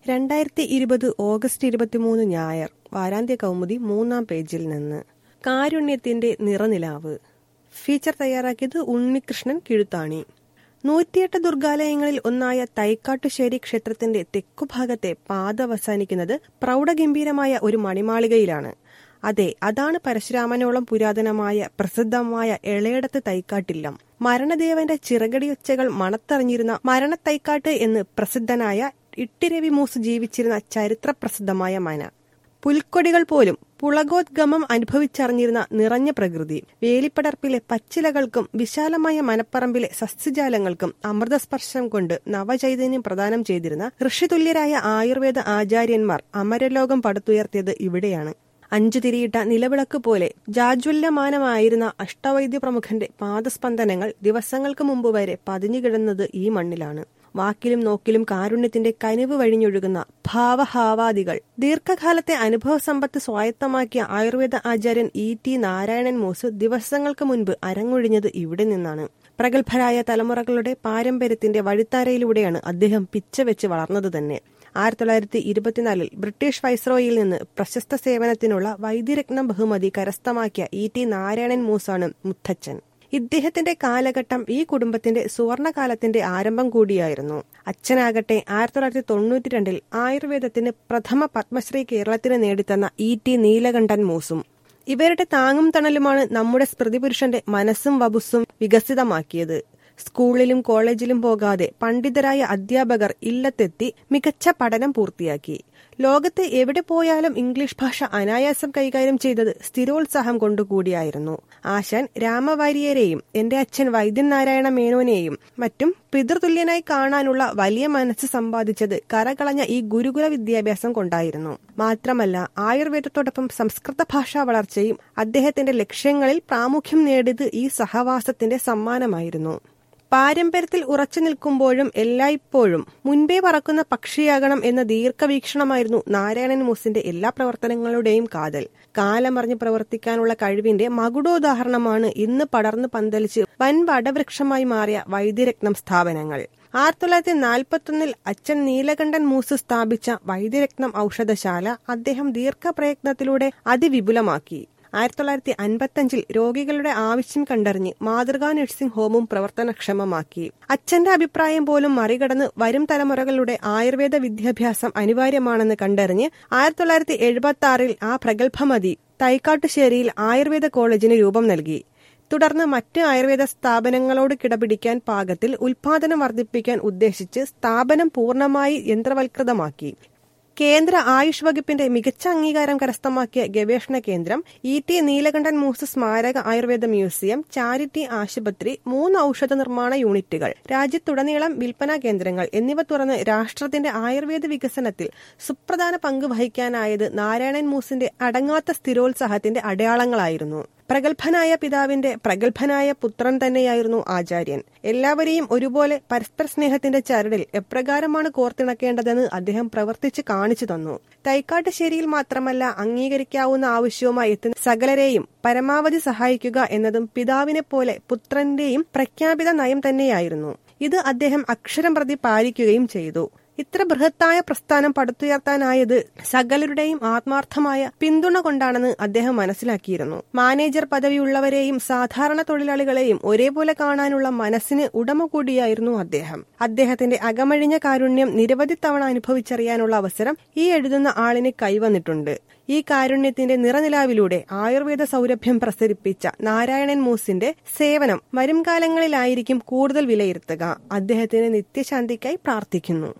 രണ്ടായിരത്തി ഇരുപത് ഓഗസ്റ്റ് ഇരുപത്തിമൂന്ന് ഞായർ വാരാന്ത്യ കൗമുദി മൂന്നാം പേജിൽ നിന്ന് കാരുണ്യത്തിന്റെ നിറനിലാവ് ഫീച്ചർ തയ്യാറാക്കിയത് ഉണ്ണികൃഷ്ണൻ കിഴുത്താണി നൂറ്റിയെട്ട് ദുർഗാലയങ്ങളിൽ ഒന്നായ തൈക്കാട്ടുശ്ശേരി ക്ഷേത്രത്തിന്റെ തെക്കുഭാഗത്തെ പാത അവസാനിക്കുന്നത് പ്രൗഢഗംഭീരമായ ഒരു മണിമാളികയിലാണ് അതെ അതാണ് പരശുരാമനോളം പുരാതനമായ പ്രസിദ്ധമായ എളയടത്ത് തൈക്കാട്ടില്ലം മരണദേവന്റെ ചിറകടിയൊച്ചകൾ മണത്തറിഞ്ഞിരുന്ന മരണത്തൈക്കാട്ട് എന്ന് പ്രസിദ്ധനായ ഇട്ടിരവി മൂസ് ജീവിച്ചിരുന്ന ചരിത്രപ്രസിദ്ധമായ മന പുൽക്കൊടികൾ പോലും പുളകോദ്ഗമം അനുഭവിച്ചറിഞ്ഞിരുന്ന നിറഞ്ഞ പ്രകൃതി വേലിപ്പടർപ്പിലെ പച്ചിലകൾക്കും വിശാലമായ മനപ്പറമ്പിലെ സസ്യജാലങ്ങൾക്കും അമൃതസ്പർശം കൊണ്ട് നവചൈതന്യം പ്രദാനം ചെയ്തിരുന്ന ഋഷിതുല്യരായ ആയുർവേദ ആചാര്യന്മാർ അമരലോകം പടുത്തുയർത്തിയത് ഇവിടെയാണ് അഞ്ചു തിരിയിട്ട നിലവിളക്ക് പോലെ ജാജ്വല്യമാനമായിരുന്ന അഷ്ടവൈദ്യ പ്രമുഖന്റെ പാദസ്പന്ദനങ്ങൾ ദിവസങ്ങൾക്ക് മുമ്പ് വരെ പതിഞ്ഞുകിടന്നത് ഈ മണ്ണിലാണ് വാക്കിലും നോക്കിലും കാരുണ്യത്തിന്റെ കനിവ് വഴിഞ്ഞൊഴുകുന്ന ഭാവഹാവാദികൾ ദീർഘകാലത്തെ അനുഭവ സമ്പത്ത് സ്വായത്തമാക്കിയ ആയുർവേദ ആചാര്യൻ ഇ ടി നാരായണൻ മൂസ് ദിവസങ്ങൾക്ക് മുൻപ് അരങ്ങൊഴിഞ്ഞത് ഇവിടെ നിന്നാണ് പ്രഗത്ഭരായ തലമുറകളുടെ പാരമ്പര്യത്തിന്റെ വഴിത്താരയിലൂടെയാണ് അദ്ദേഹം പിച്ചവെച്ച് വളർന്നത് തന്നെ ആയിരത്തി തൊള്ളായിരത്തി ഇരുപത്തിനാലിൽ ബ്രിട്ടീഷ് വൈസ്രോയിൽ നിന്ന് പ്രശസ്ത സേവനത്തിനുള്ള വൈദ്യരത്നം ബഹുമതി കരസ്ഥമാക്കിയ ഇ ടി നാരായണൻ മൂസാണ് മുത്തച്ഛൻ ഇദ്ദേഹത്തിന്റെ കാലഘട്ടം ഈ കുടുംബത്തിന്റെ സുവർണകാലത്തിന്റെ ആരംഭം കൂടിയായിരുന്നു അച്ഛനാകട്ടെ ആയിരത്തി തൊള്ളായിരത്തി തൊണ്ണൂറ്റി രണ്ടിൽ ആയുർവേദത്തിന് പ്രഥമ പത്മശ്രീ കേരളത്തിന് നേടിത്തന്ന ഇ ടി നീലകണ്ഠൻ മൂസും ഇവരുടെ താങ്ങും തണലുമാണ് നമ്മുടെ സ്മൃതിപുരുഷന്റെ മനസ്സും വബുസ്സും വികസിതമാക്കിയത് സ്കൂളിലും കോളേജിലും പോകാതെ പണ്ഡിതരായ അധ്യാപകർ ഇല്ലത്തെത്തി മികച്ച പഠനം പൂർത്തിയാക്കി ലോകത്ത് എവിടെ പോയാലും ഇംഗ്ലീഷ് ഭാഷ അനായാസം കൈകാര്യം ചെയ്തത് സ്ഥിരോത്സാഹം കൊണ്ടുകൂടിയായിരുന്നു ആശാൻ രാമവാര്യരെയും എന്റെ അച്ഛൻ വൈദ്യൻ നാരായണ മേനോനെയും മറ്റും പിതൃതുല്യനായി കാണാനുള്ള വലിയ മനസ്സ് സമ്പാദിച്ചത് കരകളഞ്ഞ ഈ ഗുരുകുല വിദ്യാഭ്യാസം കൊണ്ടായിരുന്നു മാത്രമല്ല ആയുർവേദത്തോടൊപ്പം സംസ്കൃത ഭാഷാ വളർച്ചയും അദ്ദേഹത്തിന്റെ ലക്ഷ്യങ്ങളിൽ പ്രാമുഖ്യം നേടിയത് ഈ സഹവാസത്തിന്റെ സമ്മാനമായിരുന്നു പാരമ്പര്യത്തിൽ ഉറച്ചു നിൽക്കുമ്പോഴും എല്ലായ്പ്പോഴും മുൻപേ പറക്കുന്ന പക്ഷിയാകണം എന്ന ദീർഘവീക്ഷണമായിരുന്നു നാരായണൻ മൂസിന്റെ എല്ലാ പ്രവർത്തനങ്ങളുടെയും കാതൽ കാലമറിഞ്ഞ് പ്രവർത്തിക്കാനുള്ള കഴിവിന്റെ മകുടോദാഹരണമാണ് ഇന്ന് പടർന്നു പന്തലിച്ച് വൻ വടവൃക്ഷമായി മാറിയ വൈദ്യരത്നം സ്ഥാപനങ്ങൾ ആയിരത്തി തൊള്ളായിരത്തി നാൽപ്പത്തൊന്നിൽ അച്ഛൻ നീലകണ്ഠൻ മൂസ് സ്ഥാപിച്ച വൈദ്യരത്നം ഔഷധശാല അദ്ദേഹം ദീർഘപ്രയത്നത്തിലൂടെ അതിവിപുലമാക്കി ആയിരത്തി തൊള്ളായിരത്തി അൻപത്തഞ്ചിൽ രോഗികളുടെ ആവശ്യം കണ്ടറിഞ്ഞ് മാതൃകാ നഴ്സിംഗ് ഹോമും പ്രവർത്തനക്ഷമമാക്കി അച്ഛന്റെ അഭിപ്രായം പോലും മറികടന്ന് വരും തലമുറകളുടെ ആയുർവേദ വിദ്യാഭ്യാസം അനിവാര്യമാണെന്ന് കണ്ടറിഞ്ഞ് ആയിരത്തി തൊള്ളായിരത്തി എഴുപത്തി ആറിൽ ആ പ്രഗത്ഭമതി തൈക്കാട്ടുശ്ശേരിയിൽ ആയുർവേദ കോളേജിന് രൂപം നൽകി തുടർന്ന് മറ്റ് ആയുർവേദ സ്ഥാപനങ്ങളോട് കിടപിടിക്കാൻ പാകത്തിൽ ഉൽപാദനം വർദ്ധിപ്പിക്കാൻ ഉദ്ദേശിച്ച് സ്ഥാപനം പൂർണ്ണമായി യന്ത്രവൽകൃതമാക്കി കേന്ദ്ര ആയുഷ് വകുപ്പിന്റെ മികച്ച അംഗീകാരം കരസ്ഥമാക്കിയ ഗവേഷണ കേന്ദ്രം ഇ ടി നീലകണ്ഠൻ മൂസ് സ്മാരക ആയുർവേദ മ്യൂസിയം ചാരിറ്റി ആശുപത്രി മൂന്ന് ഔഷധ നിർമ്മാണ യൂണിറ്റുകൾ രാജ്യത്തുടനീളം വിൽപ്പനാ കേന്ദ്രങ്ങൾ എന്നിവ തുറന്ന് രാഷ്ട്രത്തിന്റെ ആയുർവേദ വികസനത്തിൽ സുപ്രധാന പങ്ക് വഹിക്കാനായത് നാരായണൻ മൂസിന്റെ അടങ്ങാത്ത സ്ഥിരോത്സാഹത്തിന്റെ അടയാളങ്ങളായിരുന്നു പ്രഗത്ഭനായ പിതാവിന്റെ പ്രഗത്ഭനായ പുത്രൻ തന്നെയായിരുന്നു ആചാര്യൻ എല്ലാവരെയും ഒരുപോലെ പരസ്പര സ്നേഹത്തിന്റെ ചരടിൽ എപ്രകാരമാണ് കോർത്തിണക്കേണ്ടതെന്ന് അദ്ദേഹം പ്രവർത്തിച്ച് കാണിച്ചു തന്നു തൈക്കാട്ടുശ്ശേരിയിൽ മാത്രമല്ല അംഗീകരിക്കാവുന്ന ആവശ്യവുമായി എത്തുന്ന സകലരെയും പരമാവധി സഹായിക്കുക എന്നതും പിതാവിനെ പോലെ പുത്രന്റെയും പ്രഖ്യാപിത നയം തന്നെയായിരുന്നു ഇത് അദ്ദേഹം അക്ഷരം പ്രതി പാലിക്കുകയും ചെയ്തു ഇത്ര ബൃഹത്തായ പ്രസ്ഥാനം പടുത്തുയർത്താനായത് സകലരുടെയും ആത്മാർത്ഥമായ പിന്തുണ കൊണ്ടാണെന്ന് അദ്ദേഹം മനസ്സിലാക്കിയിരുന്നു മാനേജർ പദവിയുള്ളവരെയും സാധാരണ തൊഴിലാളികളെയും ഒരേപോലെ കാണാനുള്ള മനസ്സിന് ഉടമ കൂടിയായിരുന്നു അദ്ദേഹം അദ്ദേഹത്തിന്റെ അകമഴിഞ്ഞ കാരുണ്യം നിരവധി തവണ അനുഭവിച്ചറിയാനുള്ള അവസരം ഈ എഴുതുന്ന ആളിന് കൈവന്നിട്ടുണ്ട് ഈ കാരുണ്യത്തിന്റെ നിറനിലാവിലൂടെ ആയുർവേദ സൗരഭ്യം പ്രസരിപ്പിച്ച നാരായണൻ മൂസിന്റെ സേവനം വരും കാലങ്ങളിലായിരിക്കും കൂടുതൽ വിലയിരുത്തുക അദ്ദേഹത്തിന് നിത്യശാന്തിക്കായി പ്രാർത്ഥിക്കുന്നു